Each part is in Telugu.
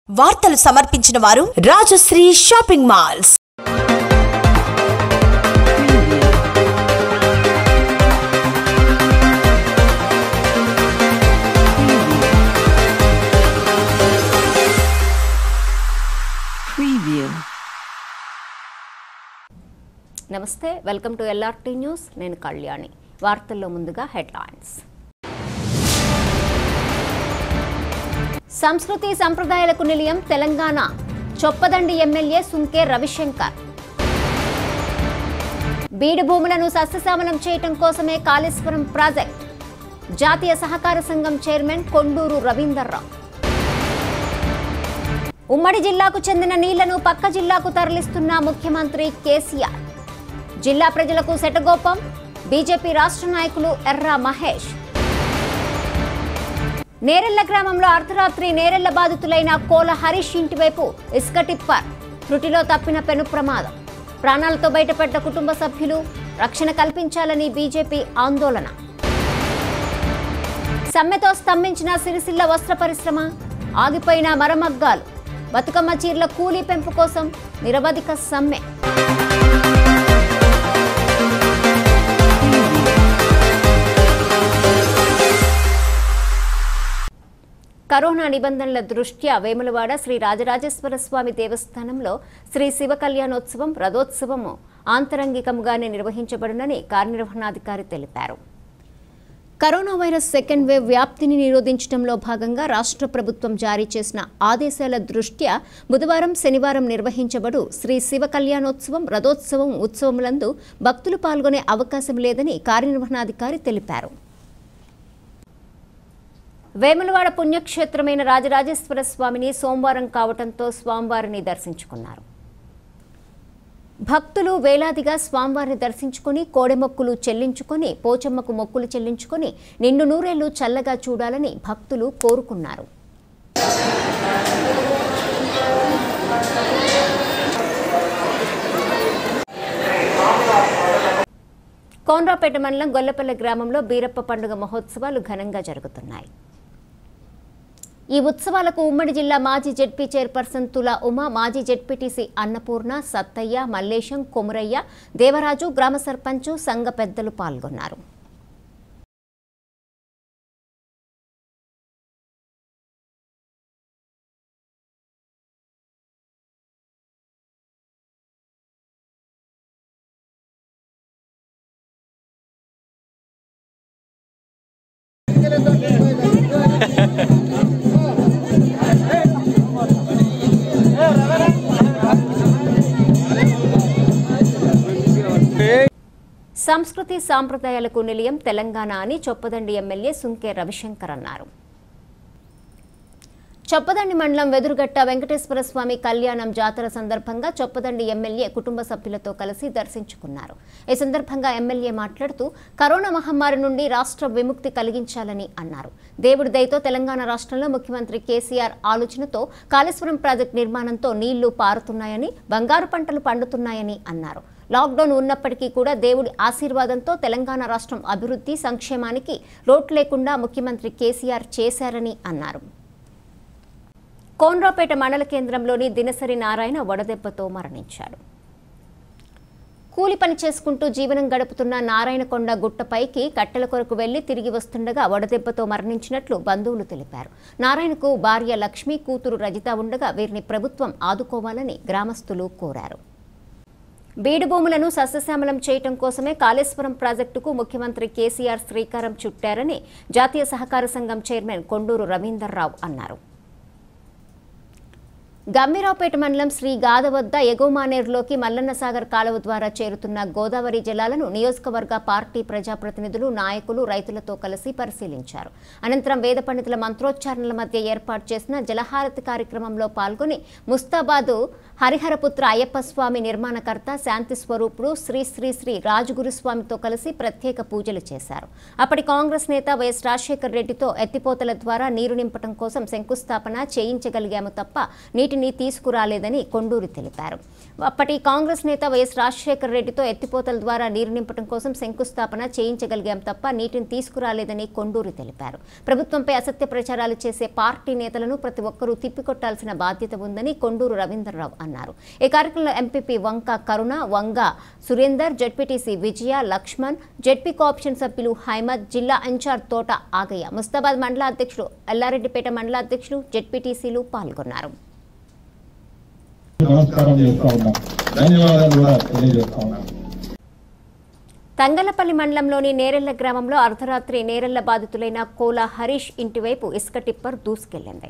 వార్తలు సమర్పించిన వారు రాజశ్రీ షాపింగ్ మాల్స్ Preview. నమస్తే వెల్కమ్ టు ఎల్ఆర్టీ న్యూస్ నేను కళ్యాణి వార్తల్లో ముందుగా హెడ్లైన్స్ సంస్కృతి సంప్రదాయాలకు నిలయం తెలంగాణ చొప్పదండి ఎమ్మెల్యే సుంకే రవిశంకర్ బీడు భూములను సస్యశ్యామలం చేయటం కోసమే కాళేశ్వరం ప్రాజెక్ట్ జాతీయ సహకార సంఘం చైర్మన్ కొండూరు రవీందర్రావు ఉమ్మడి జిల్లాకు చెందిన నీళ్లను పక్క జిల్లాకు తరలిస్తున్న ముఖ్యమంత్రి కేసీఆర్ జిల్లా ప్రజలకు శటగోపం బీజేపీ రాష్ట్ర నాయకులు ఎర్రా మహేష్ నేరెళ్ల గ్రామంలో అర్ధరాత్రి నేరెళ్ల బాధితులైన కోల హరీష్ ఇంటివైపు ఇసుక టిప్పర్ త్రుటిలో తప్పిన పెను ప్రమాదం ప్రాణాలతో బయటపడ్డ కుటుంబ సభ్యులు రక్షణ కల్పించాలని బీజేపీ ఆందోళన సమ్మెతో స్తంభించిన సిరిసిల్ల వస్త్ర పరిశ్రమ ఆగిపోయిన మరమగ్గాలు బతుకమ్మ చీరల కూలీ పెంపు కోసం నిరవధిక సమ్మె కరోనా నిబంధనల దృష్ట్యా వేములవాడ శ్రీ రాజరాజేశ్వర స్వామి దేవస్థానంలో శ్రీ శివ కళ్యాణోత్సవం రథోత్సవము ఆంతరంగికంగానే నిర్వహించబడునని కార్యనిర్వహణాధికారి తెలిపారు కరోనా వైరస్ సెకండ్ వేవ్ వ్యాప్తిని నిరోధించడంలో భాగంగా రాష్ట్ర ప్రభుత్వం జారీ చేసిన ఆదేశాల దృష్ట్యా బుధవారం శనివారం నిర్వహించబడు శ్రీ శివ కళ్యాణోత్సవం రథోత్సవం ఉత్సవములందు భక్తులు పాల్గొనే అవకాశం లేదని కార్యనిర్వహణాధికారి తెలిపారు వేములవాడ పుణ్యక్షేత్రమైన రాజరాజేశ్వర స్వామిని సోమవారం కావటంతో స్వామివారిని దర్శించుకున్నారు భక్తులు వేలాదిగా స్వామివారిని దర్శించుకుని కోడెమొక్కులు చెల్లించుకొని పోచమ్మకు మొక్కులు చెల్లించుకొని నిండు నూరేళ్లు చల్లగా చూడాలని భక్తులు కోరుకున్నారు కోనరాపేట మండలం గొల్లపల్లి గ్రామంలో బీరప్ప పండుగ మహోత్సవాలు ఘనంగా జరుగుతున్నాయి ఈ ఉత్సవాలకు ఉమ్మడి జిల్లా మాజీ జెడ్పీ చైర్పర్సన్ తులా ఉమా మాజీ జెడ్పీటీసీ అన్నపూర్ణ సత్తయ్య మల్లేశం కొమురయ్య దేవరాజు గ్రామ సర్పంచు సంఘ పెద్దలు పాల్గొన్నారు సంస్కృతి సాంప్రదాయాలకు నిలయం తెలంగాణ అని చొప్పదండి ఎమ్మెల్యే సుంకే రవిశంకర్ అన్నారు చొప్పదండి మండలం వెదురుగట్ట వెంకటేశ్వర స్వామి కళ్యాణం జాతర సందర్భంగా చొప్పదండి ఎమ్మెల్యే కుటుంబ సభ్యులతో కలిసి దర్శించుకున్నారు ఈ సందర్భంగా ఎమ్మెల్యే మాట్లాడుతూ కరోనా మహమ్మారి నుండి రాష్ట్ర విముక్తి కలిగించాలని అన్నారు దేవుడి దయతో తెలంగాణ రాష్ట్రంలో ముఖ్యమంత్రి కేసీఆర్ ఆలోచనతో కాళేశ్వరం ప్రాజెక్టు నిర్మాణంతో నీళ్లు పారుతున్నాయని బంగారు పంటలు పండుతున్నాయని అన్నారు లాక్డౌన్ ఉన్నప్పటికీ కూడా దేవుడి ఆశీర్వాదంతో తెలంగాణ రాష్ట్రం అభివృద్ధి సంక్షేమానికి లోటు లేకుండా ముఖ్యమంత్రి కేసీఆర్ చేశారని అన్నారు కోన్రాపేట మండల కేంద్రంలోని దినసరి నారాయణ వడదెబ్బతో మరణించాడు కూలి పని చేసుకుంటూ జీవనం గడుపుతున్న నారాయణకొండ గుట్టపైకి కట్టెల కొరకు వెళ్లి తిరిగి వస్తుండగా వడదెబ్బతో మరణించినట్లు బంధువులు తెలిపారు నారాయణకు భార్య లక్ష్మి కూతురు రజిత ఉండగా వీరిని ప్రభుత్వం ఆదుకోవాలని గ్రామస్తులు కోరారు బీడు భూములను సస్యశ్యామలం చేయటం కోసమే కాళేశ్వరం ప్రాజెక్టుకు ముఖ్యమంత్రి కేసీఆర్ శ్రీకారం చుట్టారని జాతీయ సహకార సంఘం చైర్మన్ కొండూరు రవీందర్రావు అన్నారు గమ్మిరావుపేట మండలం శ్రీ గాద వద్ద ఎగువమానేరులోకి మల్లన్న సాగర్ కాలువ ద్వారా చేరుతున్న గోదావరి జలాలను నియోజకవర్గ పార్టీ ప్రజాప్రతినిధులు నాయకులు రైతులతో కలిసి పరిశీలించారు అనంతరం వేద పండితుల మంత్రోచ్చారణల మధ్య ఏర్పాటు చేసిన జలహారతి కార్యక్రమంలో పాల్గొని ముస్తాబాదు హరిహరపుత్ర అయ్యప్ప స్వామి నిర్మాణకర్త శాంతి స్వరూపుడు శ్రీ శ్రీ శ్రీ రాజగురుస్వామితో కలిసి ప్రత్యేక పూజలు చేశారు అప్పటి కాంగ్రెస్ నేత వైఎస్ రాజశేఖర్ రెడ్డితో ఎత్తిపోతల ద్వారా నీరు నింపటం కోసం శంకుస్థాపన చేయించగలిగాము తప్ప నీటి నీటిని తీసుకురాలేదని కొండూరి తెలిపారు అప్పటి కాంగ్రెస్ నేత వైఎస్ రాజశేఖర రెడ్డితో ఎత్తిపోతల ద్వారా నీరు నింపడం కోసం శంకుస్థాపన చేయించగలిగాం తప్ప నీటిని తీసుకురాలేదని కొండూరి తెలిపారు ప్రభుత్వంపై అసత్య ప్రచారాలు చేసే పార్టీ నేతలను ప్రతి ఒక్కరూ తిప్పికొట్టాల్సిన బాధ్యత ఉందని కొండూరు రవీంద్రరావు అన్నారు ఈ కార్యక్రమంలో MPP Vanka Karuna Vanga Surender ZPTC Vijaya Laxman ZP co-option సభ్యులు హైమద్ జిల్లా ఇన్ఛార్జ్ తోట ఆగయ్య ముస్తాబాద్ మండల అధ్యక్షుడు ఎల్లారెడ్డిపేట మండల అధ్యక్షులు జడ్పీటీసీలు పాల్గొన్నారు నమస్కారం చేస్తా ఉన్నాం ధన్యవాదాలు కూడా తెలియజేస్తా ఉన్నాం తంగలపల్లి మండలంలోని నేరెళ్ల గ్రామంలో అర్ధరాత్రి నేరెళ్ల బాధితులైన కోల హరీష్ ఇంటివైపు ఇసుక టిప్పర్ దూసుకెళ్లింది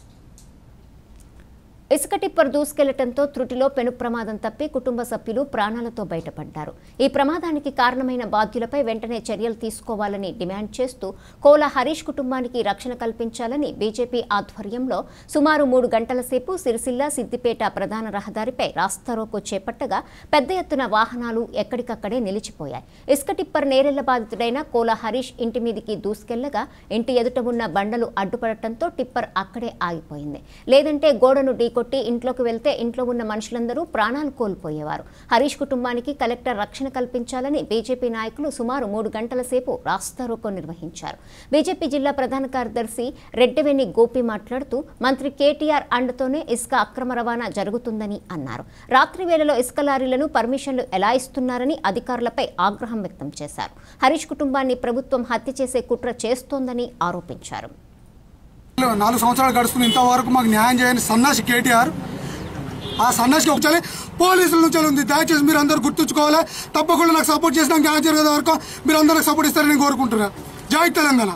ఇసుక టిప్పర్ దూసుకెళ్లటంతో త్రుటిలో పెను ప్రమాదం తప్పి కుటుంబ సభ్యులు ప్రాణాలతో బయటపడ్డారు ఈ ప్రమాదానికి కారణమైన బాధ్యులపై వెంటనే చర్యలు తీసుకోవాలని డిమాండ్ చేస్తూ కోల హరీష్ కుటుంబానికి రక్షణ కల్పించాలని బీజేపీ ఆధ్వర్యంలో సుమారు మూడు గంటల సేపు సిరిసిల్ల సిద్దిపేట ప్రధాన రహదారిపై రాస్తారోకో చేపట్టగా పెద్ద ఎత్తున వాహనాలు ఎక్కడికక్కడే నిలిచిపోయాయి ఇసుక టిప్పర్ నేరెళ్ల బాధితుడైన కోల హరీష్ ఇంటి మీదికి దూసుకెళ్లగా ఇంటి ఎదుట ఉన్న బండలు అడ్డుపడటంతో టిప్పర్ అక్కడే ఆగిపోయింది లేదంటే గోడను ఢీకొట్టి ఇంట్లోకి వెళ్తే ఇంట్లో ఉన్న మనుషులందరూ ప్రాణాలు కోల్పోయేవారు హరీష్ కుటుంబానికి కలెక్టర్ రక్షణ కల్పించాలని బీజేపీ నాయకులు సుమారు మూడు గంటల సేపు రాస్తారోకో నిర్వహించారు బీజేపీ జిల్లా ప్రధాన కార్యదర్శి రెడ్డవేణి గోపి మాట్లాడుతూ మంత్రి కేటీఆర్ అండతోనే ఇసుక అక్రమ రవాణా జరుగుతుందని అన్నారు రాత్రి వేళలో ఇసుక లారీలను పర్మిషన్లు ఎలా ఇస్తున్నారని అధికారులపై ఆగ్రహం వ్యక్తం చేశారు హరీష్ కుటుంబాన్ని ప్రభుత్వం హత్య చేసే కుట్ర చేస్తోందని ఆరోపించారు నాలుగు సంవత్సరాలు గడుస్తుంది ఇంతవరకు మాకు న్యాయం చేయని సన్నాసి కేటీఆర్ ఆ సన్నాసికి ఒకసారి పోలీసుల నుంచి ఉంది దయచేసి మీరు అందరూ గుర్తుంచుకోవాలి తప్పకుండా నాకు సపోర్ట్ చేసిన న్యాయం జరిగే వరకు మీరు అందరూ నాకు సపోర్ట్ ఇస్తారని నేను కోరుకుంటున్నాను జై తెలంగాణ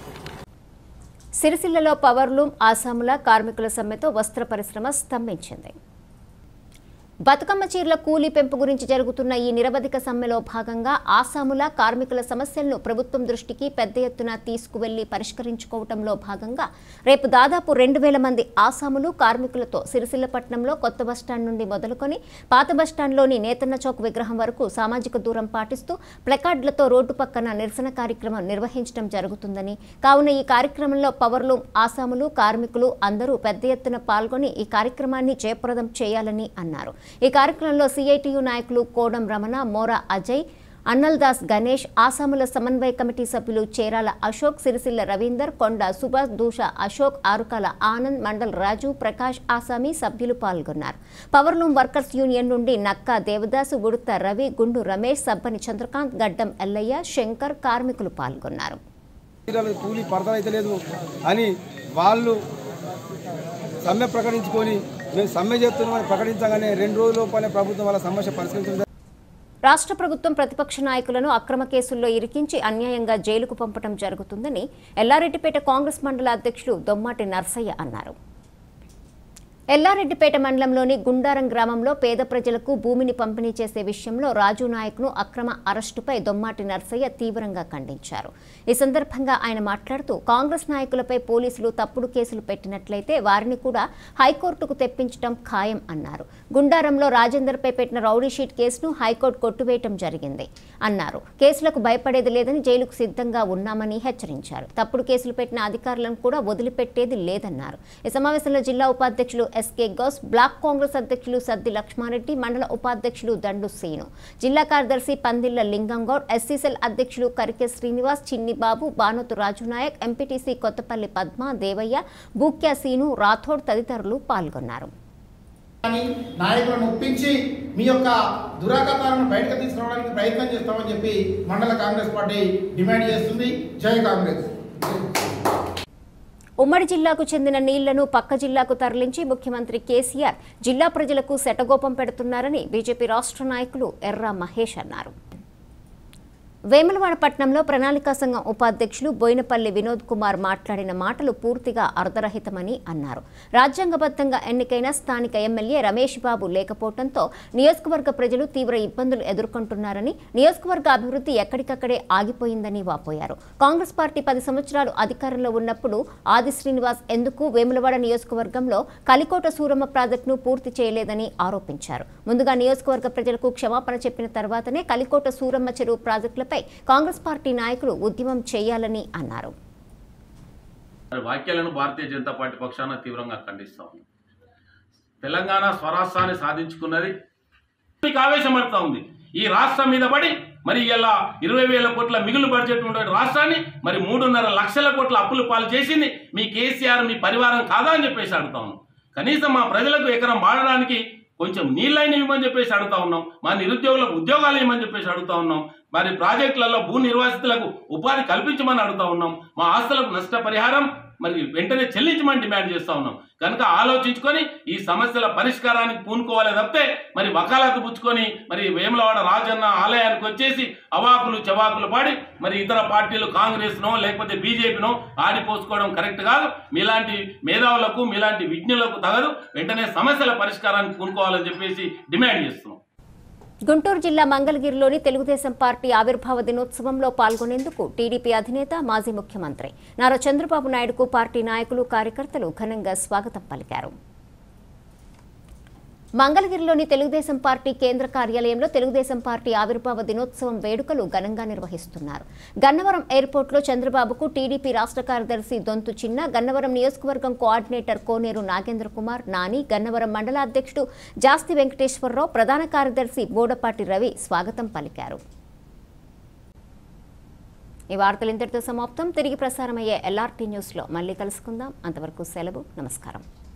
సిరిసిల్లలో పవర్లూమ్ ఆసాముల కార్మికుల సమ్మెతో వస్త్ర పరిశ్రమ స్తంభించింది బతుకమ్మ చీరల కూలీ పెంపు గురించి జరుగుతున్న ఈ నిరవధిక సమ్మెలో భాగంగా ఆసాముల కార్మికుల సమస్యలను ప్రభుత్వం దృష్టికి పెద్ద ఎత్తున తీసుకువెళ్లి పరిష్కరించుకోవడంలో భాగంగా రేపు దాదాపు రెండు వేల మంది ఆసాములు కార్మికులతో సిరిసిల్లపట్నంలో కొత్త బస్టాండ్ నుండి మొదలుకొని పాత బస్టాండ్లోని నేతన్న చౌక్ విగ్రహం వరకు సామాజిక దూరం పాటిస్తూ ప్లకార్డులతో రోడ్డు పక్కన నిరసన కార్యక్రమం నిర్వహించడం జరుగుతుందని కావున ఈ కార్యక్రమంలో పవర్లూమ్ ఆసాములు కార్మికులు అందరూ పెద్ద ఎత్తున పాల్గొని ఈ కార్యక్రమాన్ని జయప్రదం చేయాలని అన్నారు ఈ కార్యక్రమంలో సిఐటియు నాయకులు కోడం రమణ మోరా అజయ్ అన్నల్ దాస్ గణేష్ ఆసాముల సమన్వయ కమిటీ సభ్యులు చేరాల అశోక్ సిరిసిల్ల రవీందర్ కొండ సుభాష్ దూష అశోక్ ఆరుకాల ఆనంద్ మండల్ రాజు ప్రకాష్ ఆసామి సభ్యులు పాల్గొన్నారు పవర్లూమ్ వర్కర్స్ యూనియన్ నుండి నక్కా దేవదాసు ఉడుత రవి గుండు రమేష్ సబ్బని చంద్రకాంత్ గడ్డం ఎల్లయ్య శంకర్ కార్మికులు పాల్గొన్నారు చీరలు కూలి పడతలైతే లేదు అని వాళ్ళు సమ్మె ప్రకటించుకొని మేము సమ్మె చేస్తున్నామని ప్రకటించగానే రెండు రోజుల లోపలే ప్రభుత్వం వాళ్ళ సమస్య పరిష్కరించడం రాష్ట్ర ప్రభుత్వం ప్రతిపక్ష నాయకులను అక్రమ కేసుల్లో ఇరికించి అన్యాయంగా జైలుకు పంపడం జరుగుతుందని ఎల్లారెడ్డిపేట కాంగ్రెస్ మండల అధ్యక్షులు దొమ్మాటి నర్సయ్య అన్నారు ఎల్లారెడ్డిపేట మండలంలోని గుండారం గ్రామంలో పేద ప్రజలకు భూమిని పంపిణీ చేసే విషయంలో రాజు నాయక్ను అక్రమ అరెస్టుపై దొమ్మాటి నర్సయ్య తీవ్రంగా ఖండించారు ఈ సందర్భంగా ఆయన మాట్లాడుతూ కాంగ్రెస్ నాయకులపై పోలీసులు తప్పుడు కేసులు పెట్టినట్లయితే వారిని కూడా హైకోర్టుకు తెప్పించడం ఖాయం అన్నారు గుండారంలో రాజేందర్పై పెట్టిన రౌడీ షీట్ కేసును హైకోర్టు కొట్టువేయటం జరిగింది అన్నారు కేసులకు భయపడేది లేదని జైలుకు సిద్ధంగా ఉన్నామని హెచ్చరించారు తప్పుడు కేసులు పెట్టిన అధికారులను కూడా వదిలిపెట్టేది లేదన్నారు ఈ సమావేశంలో జిల్లా ఉపాధ్యక్షులు ఎస్కే గౌస్ బ్లాక్ కాంగ్రెస్ అధ్యక్షులు సద్ది లక్ష్మారెడ్డి మండల ఉపాధ్యక్షులు దండు సీను జిల్లా కార్యదర్శి పందిళ్ల లింగంగౌడ్ ఎస్సీసెల్ అధ్యక్షులు కరికె శ్రీనివాస్ చిన్నిబాబు బానోతు రాజునాయక్ ఎంపీటీసీ కొత్తపల్లి పద్మ దేవయ్య బూక్యా సీను రాథోడ్ తదితరులు పాల్గొన్నారు కానీ నాయకులను ఒప్పించి మీ యొక్క దురాగతాలను బయటకు తీసుకురావడానికి ప్రయత్నం చేస్తామని చెప్పి మండల కాంగ్రెస్ పార్టీ డిమాండ్ చేస్తుంది జై కాంగ్రెస్ ఉమ్మడి జిల్లాకు చెందిన నీళ్లను పక్క జిల్లాకు తరలించి ముఖ్యమంత్రి కేసీఆర్ జిల్లా ప్రజలకు శటగోపం పెడుతున్నారని బీజేపీ రాష్ట్ర నాయకులు ఎర్రా మహేష్ అన్నారు వేములవాడ పట్టణంలో ప్రణాళికా సంఘం ఉపాధ్యక్షులు బోయినపల్లి వినోద్ కుమార్ మాట్లాడిన మాటలు పూర్తిగా అర్ధరహితమని అన్నారు రాజ్యాంగబద్ధంగా ఎన్నికైన స్థానిక ఎమ్మెల్యే రమేష్ బాబు లేకపోవడంతో నియోజకవర్గ ప్రజలు తీవ్ర ఇబ్బందులు ఎదుర్కొంటున్నారని నియోజకవర్గ అభివృద్ధి ఎక్కడికక్కడే ఆగిపోయిందని వాపోయారు కాంగ్రెస్ పార్టీ పది సంవత్సరాలు అధికారంలో ఉన్నప్పుడు ఆది శ్రీనివాస్ ఎందుకు వేములవాడ నియోజకవర్గంలో కలికోట సూరమ్మ ప్రాజెక్టును పూర్తి చేయలేదని ఆరోపించారు ముందుగా నియోజకవర్గ ప్రజలకు క్షమాపణ చెప్పిన తర్వాతనే కలికోట సూరమ్మ చెరువు ప్రాజెక్టులపై కాంగ్రెస్ పార్టీ నాయకులు ఉద్యమం చేయాలని అన్నారు వారి వ్యాఖ్యలను భారతీయ జనతా పార్టీ పక్షాన తీవ్రంగా ఖండిస్తా ఉన్నాం తెలంగాణ స్వరాష్ట్రాన్ని సాధించుకున్నది మీకు ఆవేశం పడుతూ ఉంది ఈ రాష్ట్రం మీద పడి మరి ఇలా ఇరవై వేల కోట్ల మిగులు బడ్జెట్ ఉండే రాష్ట్రాన్ని మరి మూడున్నర లక్షల కోట్ల అప్పులు పాలు చేసింది మీ కేసీఆర్ మీ పరివారం కాదా అని చెప్పేసి అడుగుతా ఉన్నాం కనీసం మా ప్రజలకు ఎకరం వాడడానికి కొంచెం నీళ్ళైన ఇవ్వమని చెప్పేసి అడుగుతా ఉన్నాం మా నిరుద్యోగులకు ఉద్యోగాలు ఇవ్వమని చెప్పేసి అడుగుతా ఉన్నాం మరి ప్రాజెక్టులలో భూ నిర్వాసితులకు ఉపాధి కల్పించమని అడుగుతా ఉన్నాం మా ఆస్తులకు నష్టపరిహారం మరి వెంటనే చెల్లించమని డిమాండ్ చేస్తా ఉన్నాం కనుక ఆలోచించుకొని ఈ సమస్యల పరిష్కారానికి పూనుకోవాలి తప్పితే మరి వకాలతు పుచ్చుకొని మరి వేములవాడ రాజన్న ఆలయానికి వచ్చేసి అవాకులు చవాకులు పాడి మరి ఇతర పార్టీలు కాంగ్రెస్నో లేకపోతే బీజేపీనో ఆడిపోసుకోవడం కరెక్ట్ కాదు మీలాంటి మేధావులకు మీలాంటి విజ్ఞులకు తగదు వెంటనే సమస్యల పరిష్కారానికి పూనుకోవాలని చెప్పేసి డిమాండ్ చేస్తున్నాం గుంటూరు జిల్లా మంగళగిరిలోని తెలుగుదేశం పార్టీ ఆవిర్భావ దినోత్సవంలో పాల్గొనేందుకు టీడీపీ అధినేత మాజీ ముఖ్యమంత్రి నారా చంద్రబాబు నాయుడుకు పార్టీ నాయకులు కార్యకర్తలు ఘనంగా స్వాగతం పలికారు మంగళగిరిలోని తెలుగుదేశం పార్టీ కేంద్ర కార్యాలయంలో తెలుగుదేశం పార్టీ ఆవిర్భావ దినోత్సవం వేడుకలు ఘనంగా నిర్వహిస్తున్నారు గన్నవరం ఎయిర్పోర్ట్లో చంద్రబాబుకు టీడీపీ రాష్ట్ర కార్యదర్శి దొంతు చిన్న గన్నవరం నియోజకవర్గం కోఆర్డినేటర్ కోనేరు నాగేంద్ర కుమార్ నాని గన్నవరం మండల అధ్యక్షుడు జాస్తి వెంకటేశ్వరరావు ప్రధాన కార్యదర్శి బోడపాటి రవి స్వాగతం పలికారు ఈ వార్తలు ఇంతటితో సమాప్తం తిరిగి ప్రసారమయ్యే ఎల్ఆర్టీ న్యూస్లో మళ్ళీ కలుసుకుందాం అంతవరకు సెలవు నమస్కారం